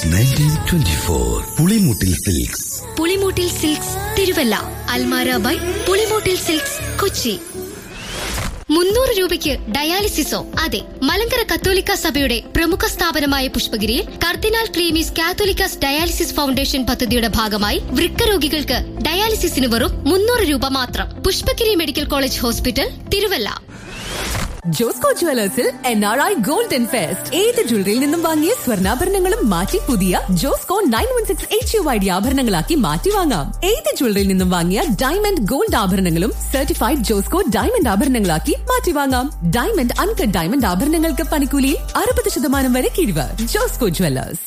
nineteen twenty four Pulimoottil silks Pulimoottil silks Thiruvalla അൽമാര by Pulimoottil silks Kochi മുന്നൂറ് രൂപയ്ക്ക് ഡയാലിസിസോ അതെ മലങ്കര കത്തോലിക്ക സഭയുടെ പ്രമുഖ സ്ഥാപനമായ പുഷ്പഗിരിയിൽ കർദിനാൾ ക്ലീമീസ് കാത്തോലിക്കാസ് ഡയാലിസിസ് ഫൗണ്ടേഷൻ പദ്ധതിയുടെ ഭാഗമായി വൃക്ക രോഗികൾക്ക് ഡയാലിസിസിന് വെറും മുന്നൂറ് രൂപ മാത്രം Pushpagiri medical college hospital Thiruvalla Josco ജുവലേഴ്സിൽ N R I golden fest ഏത് ജ്വല്ലറിയിൽ നിന്നും വാങ്ങിയ സ്വർണ്ണാഭരണങ്ങളും മാറ്റി പുതിയ Josco nine one six H U I D ആഭരണങ്ങളാക്കി മാറ്റി വാങ്ങാം ഏത് ജ്വല്ലറിയിൽ നിന്നും വാങ്ങിയ ഡയമണ്ട് ഗോൾഡ് ആഭരണങ്ങളും സർട്ടിഫൈഡ് ജോസ്കോ ഡയമണ്ട് ആഭരണങ്ങളാക്കി മാറ്റി വാങ്ങാം ഡയമണ്ട് അൺകട്ട് ഡയമണ്ട് ആഭരണങ്ങൾക്ക് പണിക്കൂലിയിൽ അറുപത് ശതമാനം വരെ കിഴിവ് ജോസ്കോ ജുവലേഴ്സ്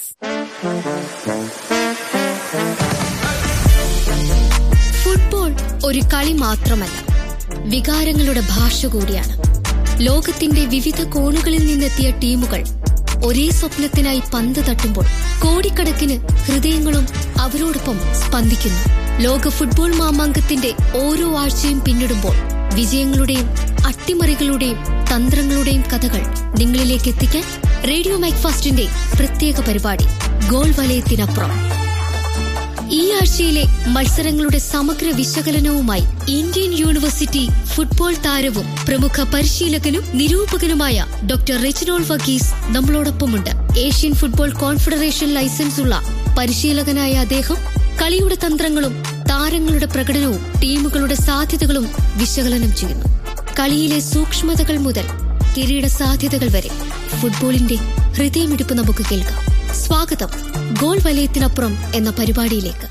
ഫുട്ബോൾ ഒരു കളി മാത്രമല്ല വികാരങ്ങളുടെ ഭാഷ കൂടിയാണ് ലോകത്തിന്റെ വിവിധ കോണുകളിൽ നിന്നെത്തിയ ടീമുകൾ ഒരേ സ്വപ്നത്തിനായി പന്ത് തട്ടുമ്പോൾ കോടിക്കണക്കിന് ഹൃദയങ്ങളും അവരോടൊപ്പം സ്പന്ദിക്കുന്നു ലോക ഫുട്ബോൾ മാമാങ്കത്തിന്റെ ഓരോ ആഴ്ചയും പിന്നിടുമ്പോൾ വിജയങ്ങളുടെയും അട്ടിമറികളുടെയും തന്ത്രങ്ങളുടെയും കഥകൾ നിങ്ങളിലേക്ക് എത്തിക്കാൻ റേഡിയോ മൈക്ഫാസ്റ്റിന്റെ പ്രത്യേക പരിപാടി ഗോൾ വലയത്തിനപ്പുറം ഈ ആഴ്ചയിലെ മത്സരങ്ങളുടെ സമഗ്ര വിശകലനവുമായി ഇന്ത്യൻ യൂണിവേഴ്സിറ്റി ഫുട്ബോൾ താരവും പ്രമുഖ പരിശീലകനും നിരൂപകനുമായ ഡോക്ടർ റെജിനോൾ വഗീസ് നമ്മളോടൊപ്പമുണ്ട് ഏഷ്യൻ ഫുട്ബോൾ കോൺഫെഡറേഷൻ ലൈസൻസ് ഉള്ള പരിശീലകനായ അദ്ദേഹം കളിയുടെ തന്ത്രങ്ങളും താരങ്ങളുടെ പ്രകടനവും ടീമുകളുടെ സാധ്യതകളും വിശകലനം ചെയ്യുന്നു കളിയിലെ സൂക്ഷ്മതകൾ മുതൽ കിരീട സാധ്യതകൾ വരെ ഫുട്ബോളിന്റെ ഹൃദയമിടിപ്പ് നമുക്ക് കേൾക്കാം സ്വാഗതം ഗോൾ വലയത്തിനപ്പുറം എന്ന പരിപാടിയിലേക്ക്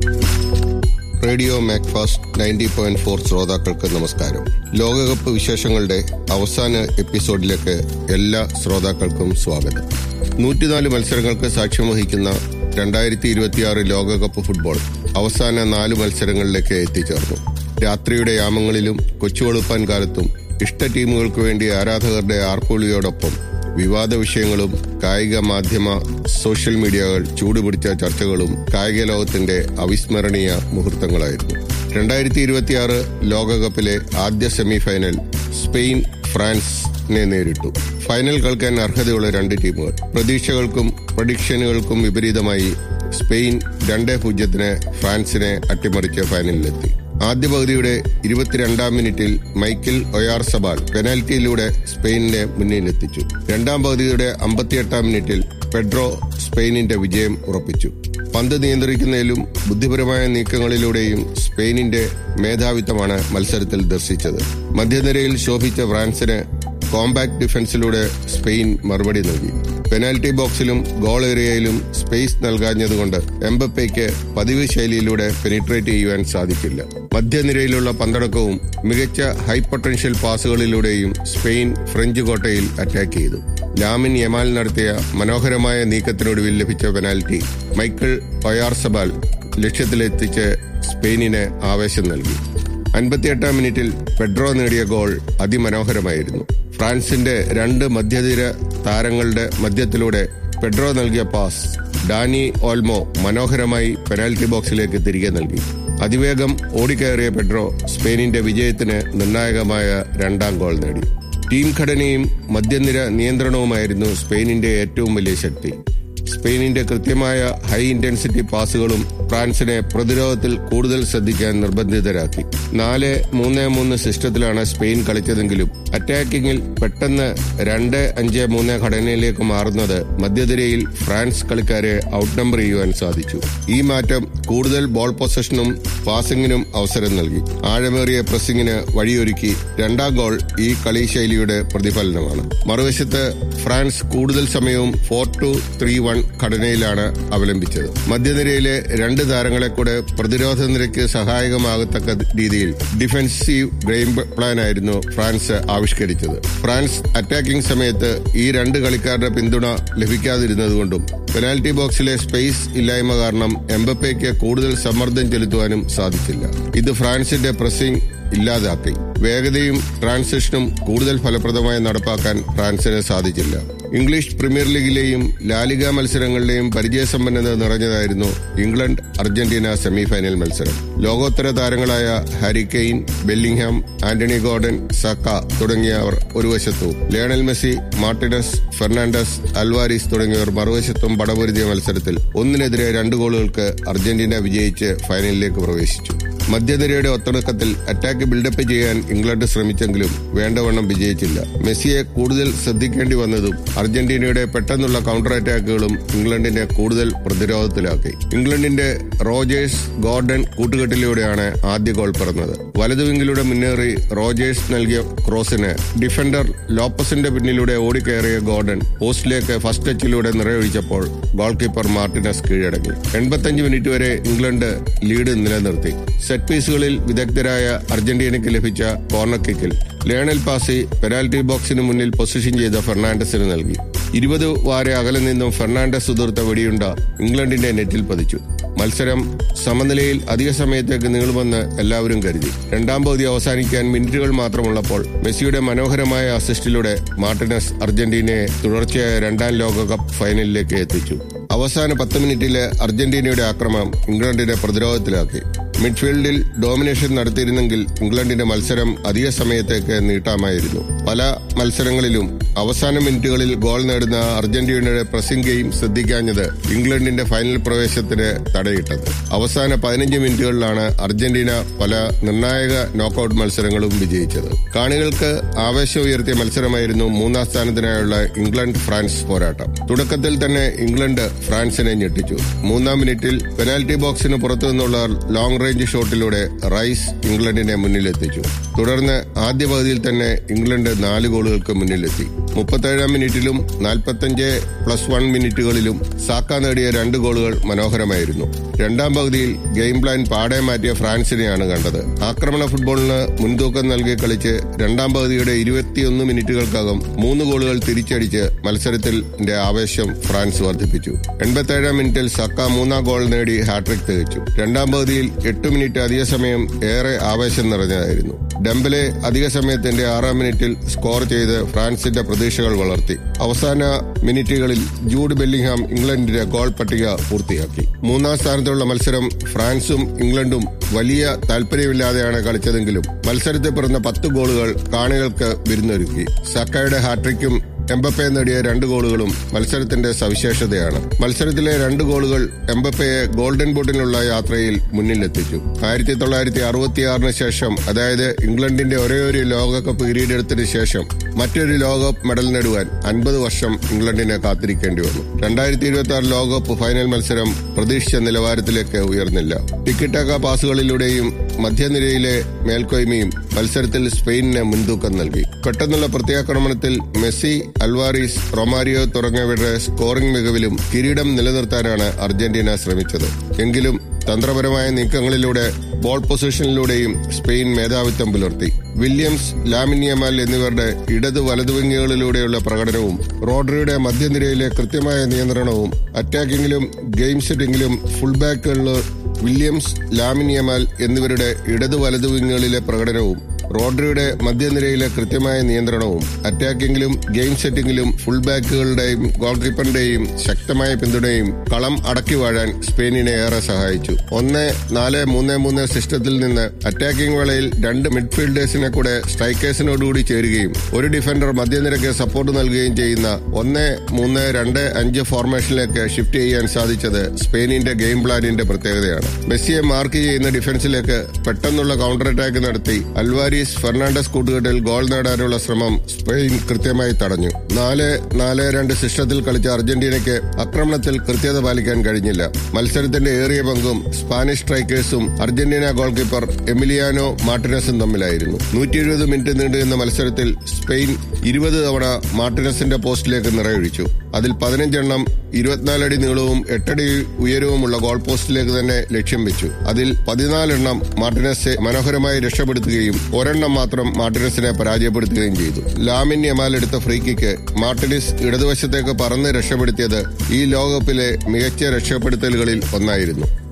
radio Macfast ninety point four ശ്രോതാക്കൾക്ക് നമസ്കാരം ലോകകപ്പ് വിശേഷങ്ങളുടെ അവസാന എപ്പിസോഡിലേക്ക് എല്ലാ ശ്രോതാക്കൾക്കും സ്വാഗതം നൂറ്റിനാല് മത്സരങ്ങൾക്ക് സാക്ഷ്യം വഹിക്കുന്ന രണ്ടായിരത്തി ഇരുപത്തിയാറ് ലോകകപ്പ് ഫുട്ബോൾ അവസാന നാല് മത്സരങ്ങളിലേക്ക് എത്തിച്ചേർന്നു രാത്രിയുടെ യാമങ്ങളിലും കൊച്ചുവെളുപ്പാൻ കാലത്തും ഇഷ്ട ടീമുകൾക്ക് വേണ്ടി ആരാധകരുടെ ആർപ്പുളിയോടൊപ്പം വിവാദ വിഷയങ്ങളും കായിക മാധ്യമ സോഷ്യൽ മീഡിയകൾ ചൂടുപിടിച്ച ചർച്ചകളും കായിക ലോകത്തിന്റെ അവിസ്മരണീയ മുഹൂർത്തങ്ങളായിരുന്നു രണ്ടായിരത്തി ഇരുപത്തിയാറ് ലോകകപ്പിലെ ആദ്യ സെമി ഫൈനൽ സ്പെയിൻ ഫ്രാൻസിനെ നേരിട്ടു ഫൈനൽ കളിക്കാൻ അർഹതയുള്ള രണ്ട് ടീമുകൾ പ്രതീക്ഷകൾക്കും പ്രഡിക്ഷനുകൾക്കും വിപരീതമായി സ്പെയിൻ രണ്ടേ പൂജ്യത്തിന് ഫ്രാൻസിനെ അട്ടിമറിച്ച് ഫൈനലിലെത്തി ആദ്യ പകുതിയുടെ ഇരുപത്തിരണ്ടാം മിനിറ്റിൽ മൈക്കിൾ ഒയാർ സബാൽ പെനാൽറ്റിയിലൂടെ സ്പെയിനിനെ മുന്നിലെത്തിച്ചു രണ്ടാം പകുതിയുടെ അമ്പത്തിയെട്ടാം മിനിറ്റിൽ പെഡ്രോ സ്പെയിനിന്റെ വിജയം ഉറപ്പിച്ചു പന്ത് നിയന്ത്രിക്കുന്നതിലും ബുദ്ധിപരമായ നീക്കങ്ങളിലൂടെയും സ്പെയിനിന്റെ മേധാവിത്വമാണ് മത്സരത്തിൽ ദർശിച്ചത് മധ്യനിരയിൽ ശോഭിച്ച ഫ്രാൻസിന് കോമ്പാക്ട് ഡിഫൻസിലൂടെ സ്പെയിൻ മറുപടി നൽകി പെനാൽറ്റി ബോക്സിലും ഗോൾ ഏരിയയിലും സ്പേസ് നൽകാഞ്ഞതുകൊണ്ട് എംബപ്പയ്ക്ക് പതിവ് ശൈലിയിലൂടെ പെനിട്രേറ്റ് ചെയ്യുവാൻ സാധിക്കില്ല മധ്യനിരയിലുള്ള പന്തടക്കവും മികച്ച ഹൈ പൊട്ടൻഷ്യൽ പാസുകളിലൂടെയും സ്പെയിൻ ഫ്രഞ്ച് കോട്ടയിൽ അറ്റാക്ക് ചെയ്തു ലാമിൻ യമാൽ നടത്തിയ മനോഹരമായ നീക്കത്തിനൊടുവിൽ ലഭിച്ച പെനാൽറ്റി മൈക്കിൾ ഒയാർസബാൽ ലക്ഷ്യത്തിലെത്തിച്ച് സ്പെയിനിന് ആവേശം നൽകി അൻപത്തിയെട്ടാം മിനിറ്റിൽ പെഡ്രോ നേടിയ ഗോൾ അതിമനോഹരമായിരുന്നു ഫ്രാൻസിന്റെ രണ്ട് മധ്യനിര താരങ്ങളുടെ മധ്യത്തിലൂടെ പെഡ്രോ നൽകിയ പാസ് ഡാനി ഓൽമോ മനോഹരമായി പെനാൽറ്റി ബോക്സിലേക്ക് തിരികെ നൽകി അതിവേഗം ഓടിക്കയറിയ പെഡ്രോ സ്പെയിനിന്റെ വിജയത്തിന് നിർണായകമായ രണ്ടാം ഗോൾ നേടി ടീം ഘടനയും മധ്യനിര നിയന്ത്രണവുമായിരുന്നു സ്പെയിനിന്റെ ഏറ്റവും വലിയ ശക്തി സ്പെയിനിന്റെ കൃത്യമായ ഹൈ ഇന്റൻസിറ്റി പാസുകളും ഫ്രാൻസിനെ പ്രതിരോധത്തിൽ കൂടുതൽ ശ്രദ്ധിക്കാൻ നിർബന്ധിതരാക്കി നാല് മൂന്ന് മൂന്ന് സിസ്റ്റത്തിലാണ് സ്പെയിൻ കളിച്ചതെങ്കിലും അറ്റാക്കിങ്ങിൽ പെട്ടെന്ന് രണ്ട് അഞ്ച് മൂന്ന് ഘടനയിലേക്ക് മാറുന്നത് മധ്യനിരയിൽ ഫ്രാൻസ് കളിക്കാരെ ഔട്ട് നമ്പർ ചെയ്യുവാൻ സാധിച്ചു ഈ മാറ്റം കൂടുതൽ ബോൾ പൊസഷനും പാസിംഗിനും അവസരം നൽകി ആഴമേറിയ പ്രസിംഗിന് വഴിയൊരുക്കി രണ്ടാം ഗോൾ ഈ കളി ശൈലിയുടെ പ്രതിഫലനമാണ് മറുവശത്ത് ഫ്രാൻസ് കൂടുതൽ സമയവും ഫോർ ടു ത്രീ വൺ ഘടനയിലാണ് അവലംബിച്ചത് മധ്യനിരയിലെ രണ്ട് താരങ്ങളെ കൂടെ പ്രതിരോധ നിരക്ക് സഹായകമാകത്തക്ക രീതിയിൽ ഡിഫൻസീവ് ഗെയിം പ്ലാൻ ആയിരുന്നു ഫ്രാൻസ് ആവിഷ്കരിച്ചത് ഫ്രാൻസ് അറ്റാക്കിംഗ് സമയത്ത് ഈ രണ്ട് കളിക്കാരുടെ പിന്തുണ ലഭിക്കാതിരുന്നതുകൊണ്ടും പെനാൽറ്റി ബോക്സിലെ സ്പേസ് ഇല്ലായ്മ കാരണം എംബപ്പയ്ക്ക് കൂടുതൽ സമ്മർദ്ദം ചെലുത്തുവാനും സാധിച്ചില്ല ഇത് ഫ്രാൻസിന്റെ പ്രസിംഗ് ഇല്ലാതാക്കി വേഗതയും ട്രാൻസിഷനും കൂടുതൽ ഫലപ്രദമായി നടപ്പാക്കാൻ ഫ്രാൻസിന് സാധിച്ചില്ല ഇംഗ്ലീഷ് പ്രീമിയർ ലീഗിലെയും ലാലിക മത്സരങ്ങളിലെയും പരിചയസമ്പന്നത നിറഞ്ഞതായിരുന്നു ഇംഗ്ലണ്ട് അർജന്റീന സെമിഫൈനൽ മത്സരം ലോകോത്തര താരങ്ങളായ Harry Kane Bellingham Anthony Gordon Saka തുടങ്ങിയവർ ഒരു വശത്തും Lionel Messi Martinez Fernandez Alvarez തുടങ്ങിയവർ മറുവശത്തും പടപൊരുതിയ മത്സരത്തിൽ ഒന്നിനെതിരെ രണ്ട് ഗോളുകൾക്ക് അർജന്റീന വിജയിച്ച് ഫൈനലിലേക്ക് പ്രവേശിച്ചു മധ്യനിരയുടെ ഒത്തടക്കത്തിൽ അറ്റാക്ക് ബിൽഡപ്പ് ചെയ്യാൻ ഇംഗ്ലണ്ട് ശ്രമിച്ചെങ്കിലും വേണ്ടവണ്ണം വിജയിച്ചില്ല മെസ്സിയെ കൂടുതൽ ശ്രദ്ധിക്കേണ്ടി വന്നതും അർജന്റീനയുടെ പെട്ടെന്നുള്ള കൗണ്ടർ അറ്റാക്കുകളും ഇംഗ്ലണ്ടിനെ കൂടുതൽ പ്രതിരോധത്തിലാക്കി ഇംഗ്ലണ്ടിന്റെ റോജേഴ്സ് ഗോർഡൻ കൂട്ടുകെട്ടിലൂടെയാണ് ആദ്യ ഗോൾ പിറന്നത് വലതുവിങ്ങിലൂടെ മുന്നേറി റോജേഴ്സ് നൽകിയ ക്രോസിന് ഡിഫൻഡർ ലോപ്പസിന്റെ പിന്നിലൂടെ ഓടിക്കയറിയ ഗോർഡൻ പോസ്റ്റിലേക്ക് ഫസ്റ്റ് ടച്ചിലൂടെ നിറയൊഴിച്ചപ്പോൾ ഗോൾ കീപ്പർ മാർട്ടിനസ് കീഴടങ്ങി എൺപത്തഞ്ച് മിനിറ്റ് വരെ ഇംഗ്ലണ്ട് ലീഡ് നിലനിർത്തി സെറ്റ് പീസുകളിൽ വിദഗ്ധരായ അർജന്റീനയ്ക്ക് ലഭിച്ച കോർണർ കിക്കിൽ ലേണൽ പാസി പെനാൽറ്റി ബോക്സിന് മുന്നിൽ പൊസിഷൻ ചെയ്ത ഫെർണാണ്ടസിന് നൽകി ഇരുപത് വാര അകലെ നിന്നും ഫെർണാണ്ടസ് ഉതിർത്ത വെടിയുണ്ട ഇംഗ്ലണ്ടിന്റെ നെറ്റിൽ പതിച്ചു മത്സരം സമനിലയിൽ അധിക സമയത്തേക്ക് നീളുമെന്ന് എല്ലാവരും കരുതി രണ്ടാം പകുതി അവസാനിക്കാൻ മിനിറ്റുകൾ മാത്രമുള്ളപ്പോൾ മെസ്സിയുടെ മനോഹരമായ അസിസ്റ്റിലൂടെ മാർട്ടിനസ് അർജന്റീനയെ തുടർച്ചയായ രണ്ടാം ലോകകപ്പ് ഫൈനലിലേക്ക് എത്തിച്ചു അവസാന പത്ത് മിനിറ്റിലെ അർജന്റീനയുടെ ആക്രമണം ഇംഗ്ലണ്ടിനെ പ്രതിരോധത്തിലാക്കി മിഡ്ഫീൽഡിൽ ഡോമിനേഷൻ നടത്തിയിരുന്നെങ്കിൽ ഇംഗ്ലണ്ടിന്റെ മത്സരം അധിക സമയത്തേക്ക് നീട്ടാമായിരുന്നു പല മത്സരങ്ങളിലും അവസാന മിനിറ്റുകളിൽ ഗോൾ നേടുന്ന അർജന്റീനയുടെ പ്രസിംഗ് ഗെയിം ശ്രദ്ധിക്കാഞ്ഞത് ഇംഗ്ലണ്ടിന്റെ ഫൈനൽ പ്രവേശത്തിന് തടയിട്ടത് അവസാന പതിനഞ്ച് മിനിറ്റുകളിലാണ് അർജന്റീന പല നിർണായക നോക്കൌട്ട് മത്സരങ്ങളും വിജയിച്ചത് കാണികൾക്ക് ആവേശം ഉയർത്തിയ മത്സരമായിരുന്നു മൂന്നാം സ്ഥാനത്തിനായുള്ള ഇംഗ്ലണ്ട് ഫ്രാൻസ് പോരാട്ടം തുടക്കത്തിൽ തന്നെ ഇംഗ്ലണ്ട് ഫ്രാൻസിനെ ഞെട്ടിച്ചു മൂന്നാം മിനിറ്റിൽ പെനാൽറ്റി ബോക്സിന് പുറത്തുനിന്നുള്ള ലോങ് റേഞ്ച് ഷോട്ടിലൂടെ റൈസ് ഇംഗ്ലണ്ടിനെ മുന്നിലെത്തിച്ചു തുടർന്ന് ആദ്യ പകുതിയിൽ തന്നെ ഇംഗ്ലണ്ട് നാല് ഗോളുകൾക്ക് മുന്നിലെത്തി മുപ്പത്തേഴാം മിനിറ്റിലും നാൽപ്പത്തഞ്ച് പ്ലസ് വൺ മിനിറ്റുകളിലും സാക്ക നേടിയ രണ്ട് ഗോളുകൾ മനോഹരമായിരുന്നു രണ്ടാം പകുതിയിൽ ഗെയിം പ്ലാൻ പാടെ മാറ്റിയ ഫ്രാൻസിനെയാണ് കണ്ടത് ആക്രമണ ഫുട്ബോളിന് മുൻതൂക്കം നൽകി കളിച്ച് രണ്ടാം പകുതിയുടെ ഇരുപത്തിയൊന്ന് മിനിറ്റുകൾക്കകം മൂന്ന് ഗോളുകൾ തിരിച്ചടിച്ച് മത്സരത്തിന്റെ ആവേശം ഫ്രാൻസ് വർദ്ധിപ്പിച്ചു എൺപത്തേഴാം മിനിറ്റിൽ സക്ക മൂന്നാം ഗോൾ നേടി ഹാട്രിക് തികച്ചു രണ്ടാം പകുതിയിൽ എട്ട് മിനിറ്റ് അധിക സമയം ഏറെ ആവേശം നിറഞ്ഞതായിരുന്നു ഡംബലെ അധിക സമയത്തിന്റെ ആറാം മിനിറ്റിൽ സ്കോർ ചെയ്ത് ഫ്രാൻസിന്റെ പ്രതീക്ഷകൾ വളർത്തി അവസാന മിനിറ്റുകളിൽ ജൂഡ് ബെല്ലിംഗ്ഹാം ഇംഗ്ലണ്ടിന്റെ ഗോൾ പട്ടിക പൂർത്തിയാക്കി മൂന്നാം സ്ഥാനത്തുള്ള മത്സരം ഫ്രാൻസും ഇംഗ്ലണ്ടും വലിയ താൽപര്യമില്ലാതെയാണ് കളിച്ചതെങ്കിലും മത്സരത്തിൽ പിറന്ന പത്ത് ഗോളുകൾ കാണികൾക്ക് വിരുന്നൊരുക്കി സക്കയുടെ ഹാട്രിക്കും എംബപ്പെ നേടിയ രണ്ട് ഗോളുകളും മത്സരത്തിന്റെ സവിശേഷതയാണ് മത്സരത്തിലെ രണ്ട് ഗോളുകൾ എംബപ്പയെ ഗോൾഡൻ ബൂട്ടിനുള്ള യാത്രയിൽ മുന്നിലെത്തിച്ചു ആയിരത്തി തൊള്ളായിരത്തി അറുപത്തിയാറിന് ശേഷം അതായത് ഇംഗ്ലണ്ടിന്റെ ഒരേ ഒരു ലോകകപ്പ് കിരീടത്തിന് ശേഷം മറ്റൊരു ലോകകപ്പ് മെഡൽ നേടുവാൻ അൻപത് വർഷം ഇംഗ്ലണ്ടിനെ കാത്തിരിക്കേണ്ടി വന്നു രണ്ടായിരത്തി ഇരുപത്തി ആറ് ലോകകപ്പ് ഫൈനൽ മത്സരം പ്രതീക്ഷിച്ച നിലവാരത്തിലേക്ക് ഉയർന്നില്ല ടിക്കറ്റാക്ക പാസുകളിലൂടെയും മധ്യനിരയിലെ മേൽക്കോയ്മയും മത്സരത്തിൽ സ്പെയിനിന് മുൻതൂക്കം നൽകി പെട്ടെന്നുള്ള പ്രത്യാക്രമണത്തിൽ മെസ്സി അൽവാരിസ് റൊമാരിയോ തുടങ്ങിയവരുടെ സ്കോറിംഗ് മികവിലും കിരീടം നിലനിർത്താനാണ് അർജന്റീന ശ്രമിച്ചത് എങ്കിലും തന്ത്രപരമായ നീക്കങ്ങളിലൂടെ ബോൾ പൊസിഷനിലൂടെയും സ്പെയിൻ മേധാവിത്വം പുലർത്തി വില്യംസ് ലാമിനിയമാൽ എന്നിവരുടെ ഇടത് വലതുവിങ്ങുകളിലൂടെയുള്ള പ്രകടനവും റോഡറിയുടെ മധ്യനിരയിലെ കൃത്യമായ നിയന്ത്രണവും അറ്റാക്കിംഗിലും ഗെയിം സെറ്റിംഗിലും ഫുൾ ബാക്കുകളിൽ വില്യംസ് ലാമിനിയമാൽ എന്നിവരുടെ ഇടത് വലതുവിങ്ങുകളിലെ പ്രകടനവും റോഡറിയുടെ മധ്യനിരയിലെ കൃത്യമായ നിയന്ത്രണവും അറ്റാക്കിംഗിലും ഗെയിം സെറ്റിംഗിലും ഫുൾ ബാക്കുകളുടെയും ഗോൾ കീപ്പറിന്റെയും ശക്തമായ പിന്തുണയും കളം അടക്കി വാഴാൻ സ്പെയിനിനെ ഏറെ സഹായിച്ചു ഒന്ന് നാല് മൂന്ന് മൂന്ന് സിസ്റ്റത്തിൽ നിന്ന് അറ്റാക്കിംഗ് വേളയിൽ രണ്ട് മിഡ്ഫീൽഡേഴ്സിനെ കൂടെ സ്ട്രൈക്കേഴ്സിനോടുകൂടി ചേരുകയും ഒരു ഡിഫൻഡർ മധ്യനിരക്ക് സപ്പോർട്ട് നൽകുകയും ചെയ്യുന്ന ഒന്ന് മൂന്ന് രണ്ട് അഞ്ച് ഫോർമേഷനിലേക്ക് ഷിഫ്റ്റ് ചെയ്യാൻ സാധിച്ചത് സ്പെയിനിന്റെ ഗെയിം പ്ലാനിന്റെ പ്രത്യേകതയാണ് മെസ്സിയെ മാർക്ക് ചെയ്യുന്ന ഡിഫൻസിലേക്ക് പെട്ടെന്നുള്ള കൗണ്ടർ അറ്റാക്ക് നടത്തി അൽവാരിസ് ഫെർണാണ്ടസ് കൂട്ടുകെട്ടിൽ ഗോൾ നേടാനുള്ള ശ്രമം സ്പെയിൻ കൃത്യമായി തടഞ്ഞു നാല് നാല് രണ്ട് സിസ്റ്റത്തിൽ കളിച്ച അർജന്റീനയ്ക്ക് ആക്രമണത്തിൽ കൃത്യത പാലിക്കാൻ കഴിഞ്ഞില്ല മത്സരത്തിന്റെ ഏറിയ പങ്കും സ്പാനിഷ് സ്ട്രൈക്കേഴ്സും അർജന്റീന ഗോൾ കീപ്പർ എമിലിയാനോ മാർട്ടിനസും തമ്മിലായിരുന്നു നൂറ്റി എഴുപത് മിനിറ്റ് നീണ്ടുനിന്ന മത്സരത്തിൽ സ്പെയിൻ ഇരുപത് തവണ മാർട്ടിനസിന്റെ പോസ്റ്റിലേക്ക് നിറയൊഴിച്ചു അതിൽ പതിനഞ്ചെണ്ണം ഇരുപത്തിനാലടി നീളവും എട്ടടി ഉയരവുമുള്ള ഗോൾ പോസ്റ്റിലേക്ക് തന്നെ ലക്ഷ്യം വെച്ചു അതിൽ പതിനാലെണ്ണം മാർട്ടിനസ് മനോഹരമായി രക്ഷപ്പെടുത്തുകയും ഒരെണ്ണം മാത്രം മാർട്ടിനസിനെ പരാജയപ്പെടുത്തുകയും ചെയ്തു ലാമിൻ യമാൽ എടുത്ത ഫ്രീ കിക്ക് മാർട്ടിനിസ് ഇടതുവശത്തേക്ക് പറന്ന് രക്ഷപ്പെടുത്തിയത് ഈ ലോകകപ്പിലെ മികച്ച രക്ഷപ്പെടുത്തലുകളിൽ ഒന്നായിരുന്നു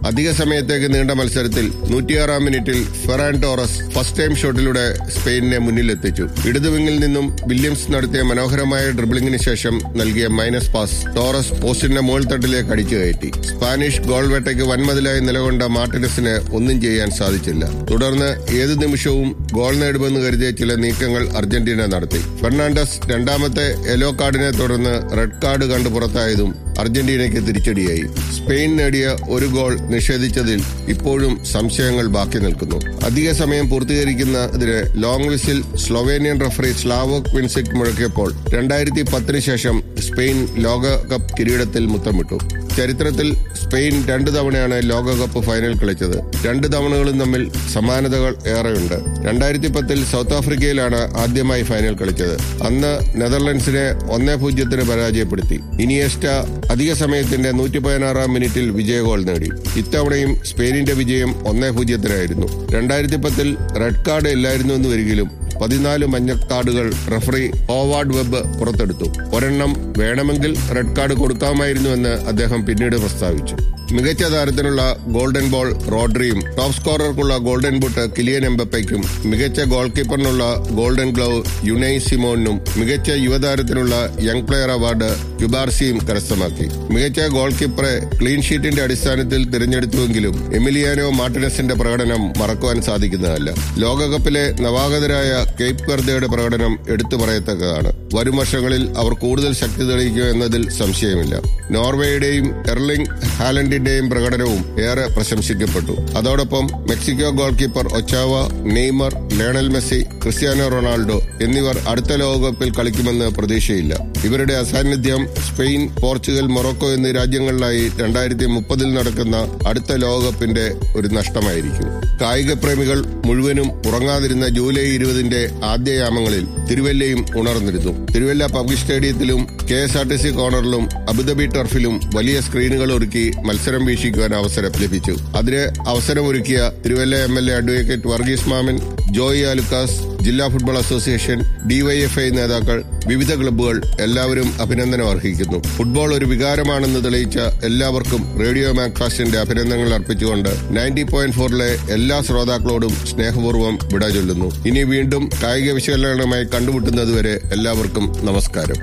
അധിക സമയത്തേക്ക് നീണ്ട മത്സരത്തിൽ നൂറ്റിയാറാം മിനിറ്റിൽ ഫെറാൻ ടോറസ് ഫസ്റ്റ് ടൈം ഷോട്ടിലൂടെ സ്പെയിനിനെ മുന്നിലെത്തിച്ചു ഇടതുവിങ്ങിൽ നിന്നും വില്യംസ് നടത്തിയ മനോഹരമായ ഡ്രിബിളിംഗിന് ശേഷം നൽകിയ മൈനസ് പാസ് ടോറസ് പോസ്റ്റിന്റെ മുകൾത്തട്ടിലേക്ക് അടിച്ചു കയറ്റി സ്പാനിഷ് ഗോൾ വേട്ടയ്ക്ക് വൻമതിലായി നിലകൊണ്ട മാർട്ടിനസിന് ഒന്നും ചെയ്യാൻ സാധിച്ചില്ല തുടർന്ന് ഏത് നിമിഷവും ഗോൾ നേടുമെന്ന് കരുതിയ ചില നീക്കങ്ങൾ അർജന്റീന നടത്തി ഫെർണാണ്ടസ് രണ്ടാമത്തെ യെല്ലോ കാർഡിനെ തുടർന്ന് റെഡ് കാർഡ് കണ്ട് പുറത്തായതും അർജന്റീനയ്ക്ക് തിരിച്ചടിയായി സ്പെയിൻ നേടിയ ഒരു ഗോൾ നിഷേധിച്ചതിൽ ഇപ്പോഴും സംശയങ്ങൾ ബാക്കി നിൽക്കുന്നു അധിക സമയം പൂർത്തീകരിക്കുന്നതിന് long whistle Slovenian referee Slavko Vincic മുഴക്കിയപ്പോൾ രണ്ടായിരത്തി പത്തിന് ശേഷം സ്പെയിൻ ലോകകപ്പ് കിരീടത്തിൽ മുത്തമിട്ടു ചരിത്രത്തിൽ സ്പെയിൻ രണ്ടു തവണയാണ് ലോകകപ്പ് ഫൈനൽ കളിച്ചത് രണ്ട് തവണകളും തമ്മിൽ സമാനതകൾ ഏറെയുണ്ട് രണ്ടായിരത്തി പത്തിൽ സൗത്ത് ആഫ്രിക്കയിലാണ് ആദ്യമായി ഫൈനൽ കളിച്ചത് അന്ന് നെതർലൻഡ്സിനെ ഒന്നേ പൂജ്യത്തിന് പരാജയപ്പെടുത്തി ഇനിയസ്റ്റ അധിക സമയത്തിന്റെ നൂറ്റി പതിനാറാം മിനിറ്റിൽ വിജയ ഗോൾ നേടി ഇത്തവണയും സ്പെയിനിന്റെ വിജയം ഒന്നേ പൂജ്യത്തിനായിരുന്നു രണ്ടായിരത്തി പത്തിൽ റെഡ് കാർഡ് ഇല്ലായിരുന്നു എന്ന് വരികിലും പതിനാല് മഞ്ഞ കാർഡുകൾ റഫറി ഹോവാർഡ് വെബ് പുറത്തെടുത്തു ഒരെണ്ണം വേണമെങ്കിൽ റെഡ് കാർഡ് കൊടുക്കാമായിരുന്നുവെന്ന് അദ്ദേഹം പിന്നീട് പ്രസ്താവിച്ചു മികച്ച താരത്തിനുള്ള ഗോൾഡൻ ബോൾ റോഡ്രിയും ടോപ്പ് സ്കോറർക്കുള്ള ഗോൾഡൻ ബൂട്ട് കിലിയൻ എംബപ്പയ്ക്കും മികച്ച ഗോൾ കീപ്പറിനുള്ള ഗോൾഡൻ ഗ്ലൗ യുനൈ സിമോണിനും മികച്ച യുവതാരത്തിനുള്ള യങ് പ്ലെയർ അവാർഡ് ക്യുബാർസിയും കരസ്ഥമാക്കി മികച്ച ഗോൾ കീപ്പറെ ക്ലീൻ ഷീറ്റിന്റെ അടിസ്ഥാനത്തിൽ തിരഞ്ഞെടുത്തുവെങ്കിലും എമിലിയാനോ മാർട്ടിനസിന്റെ പ്രകടനം മറക്കുവാൻ സാധിക്കുന്നതല്ല ലോകകപ്പിലെ നവാഗതരായ കേപ്പ് വെർദയുടെ പ്രകടനം എടുത്തു പറയത്തക്കതാണ് വരും വർഷങ്ങളിൽ അവർ കൂടുതൽ ശക്തി തെളിയിക്കുക എന്നതിൽ സംശയമില്ല നോർവേയുടെയും എർലിംഗ് ഹാലൻഡിന്റെയും പ്രകടനവും ഏറെ പ്രശംസിക്കപ്പെട്ടു അതോടൊപ്പം Mexico goalkeeper Ochoa Neymar Lionel Messi Cristiano Ronaldo എന്നിവർ അടുത്ത ലോകകപ്പിൽ കളിക്കുമെന്ന് പ്രതീക്ഷയില്ല ഇവരുടെ അസാന്നിധ്യം സ്പെയിൻ പോർച്ചുഗൽ മൊറോക്കോ എന്നീ രാജ്യങ്ങളിലായി രണ്ടായിരത്തി മുപ്പതിൽ നടക്കുന്ന അടുത്ത ലോകകപ്പിന്റെ ഒരു നഷ്ടമായിരിക്കും കായിക പ്രേമികൾ മുഴുവനും ഉറങ്ങാതിരുന്ന ജൂലൈ ഇരുപതിന്റെ ആദ്യയാമങ്ങളിൽ തിരുവല്ലയും ഉണർന്നിരുന്നു തിരുവല്ല പബ്ലിക് സ്റ്റേഡിയത്തിലും K S R T C കോർണറിലും അബുദാബി ടർഫിലും വലിയ സ്ക്രീനുകൾ ഒരുക്കി മത്സരം വീക്ഷിക്കുവാൻ അവസരം ലഭിച്ചു അതിന് അവസരമൊരുക്കിയ Thiruvalla M L A advocate Varghese Mammen Joy Alukkas ജില്ലാ ഫുട്ബോൾ അസോസിയേഷൻ ഡിവൈഎഫ്ഐ നേതാക്കൾ വിവിധ ക്ലബ്ബുകൾ എല്ലാവരും അഭിനന്ദനം അർഹിക്കുന്നു ഫുട്ബോൾ ഒരു വികാരമാണെന്ന് തെളിയിച്ച എല്ലാവർക്കും റേഡിയോ മാക്ഫാസ്റ്റിന്റെ അഭിനന്ദനങ്ങൾ അർപ്പിച്ചുകൊണ്ട് നയൻറ്റി പോയിന്റ് ഫോറിലെ എല്ലാ ശ്രോതാക്കളോടും സ്നേഹപൂർവ്വം വിട ചൊല്ലുന്നു ഇനി വീണ്ടും കായിക വിശകലനവുമായി കണ്ടുമുട്ടുന്നതുവരെ എല്ലാവർക്കും നമസ്കാരം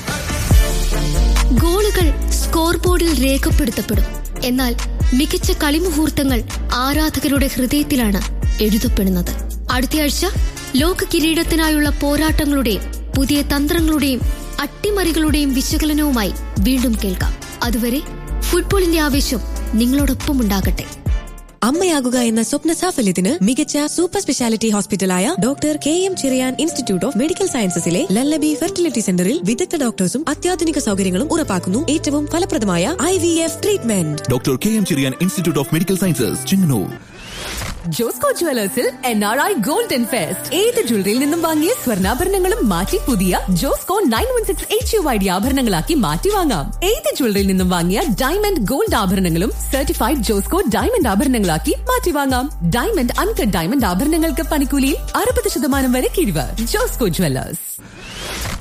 ഗോളുകൾ സ്കോർ ബോർഡിൽ രേഖപ്പെടുത്തപ്പെടും എന്നാൽ മികച്ച കളിമുഹൂർത്തങ്ങൾ ആരാധകരുടെ ഹൃദയത്തിലാണ് എഴുതപ്പെടുന്നത് അടുത്തയാഴ്ച ലോക കിരീടത്തിനായുള്ള പോരാട്ടങ്ങളുടെയും പുതിയ തന്ത്രങ്ങളുടെയും അട്ടിമറികളുടെയും വിശകലനവുമായി വീണ്ടും കേൾക്കാം അതുവരെ ഫുട്ബോളിന്റെ ആവേശം നിങ്ങളോടൊപ്പം ഉണ്ടാകട്ടെ അമ്മയാകുക എന്ന സ്വപ്ന സാഫല്യത്തിന് മികച്ച സൂപ്പർ സ്പെഷ്യാലിറ്റി ഹോസ്പിറ്റലായ doctor K M Cherian institute of medical സയൻസസിലെ ലല്ലബി ഫെർട്ടിലിറ്റി സെന്ററിൽ വിദഗ്ധ ഡോക്ടേഴ്സും അത്യാധുനിക സൗകര്യങ്ങളും ഉറപ്പാക്കുന്നു ഏറ്റവും ഫലപ്രദമായ I V F treatment doctor K M Cherian institute of medical sciences Chengannur Josco ജുവലേഴ്സിൽ N R I golden fest ഏത് ജ്വല്ലറിയിൽ നിന്നും വാങ്ങിയ സ്വർണ്ണാഭരണങ്ങളും മാറ്റി പുതിയ Josco nine one six H U I D ആഭരണങ്ങളാക്കി മാറ്റി വാങ്ങാം ഏത് ജ്വല്ലറിയിൽ നിന്നും വാങ്ങിയ ഡയമണ്ട് ഗോൾഡ് ആഭരണങ്ങളും സർട്ടിഫൈഡ് ജോസ്കോ ഡയമണ്ട് ആഭരണങ്ങളാക്കി മാറ്റി വാങ്ങാം ഡയമണ്ട് അൺകട്ട് ഡയമണ്ട് ആഭരണങ്ങൾക്ക് പണിക്കൂലിയിൽ അറുപത് ശതമാനം വരെ കിഴിവ് ജോസ്കോ ജുവലേഴ്സ്